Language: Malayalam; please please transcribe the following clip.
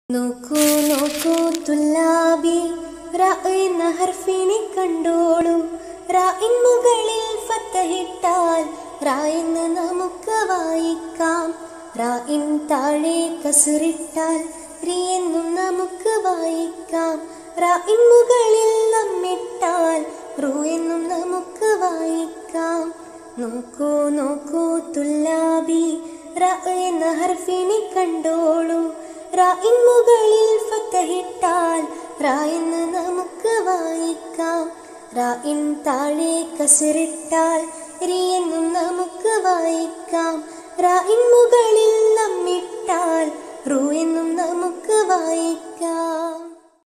നോക്കൂ നോക്കൂ തുല്ലാബി റ എന്ന ഹർഫിനെ കണ്ടോളൂ റായിൻ മുകളിൽ ഫത്തഹിട്ടാൽ റാ എന്ന് നമുക്ക് വായിക്കാം റായിൻ താഴെ കസുറിട്ടാൽ രി എന്നും നമുക്ക് വായിക്കാം റായിൻ മുകളിൽ നമ്മിട്ടാൽ റു എന്നും നമുക്ക് വായിക്കാം നോക്കൂ നോക്കൂ തുല്ലാബി റ എന്ന ഹർഫിനെ കണ്ടോളൂ റായിൻ മുകളിൽ ഫത്തഹിട്ടാൽ റാ എന്ന് നമുക്ക് വായിക്കാം റായിൻ താഴെ കസിറിട്ടാൽ രി എന്നും നമുക്ക് വായിക്കാം റായിൻ മുകളിൽ നമ്മിട്ടാൽ റു എന്നും നമുക്ക് വായിക്കാം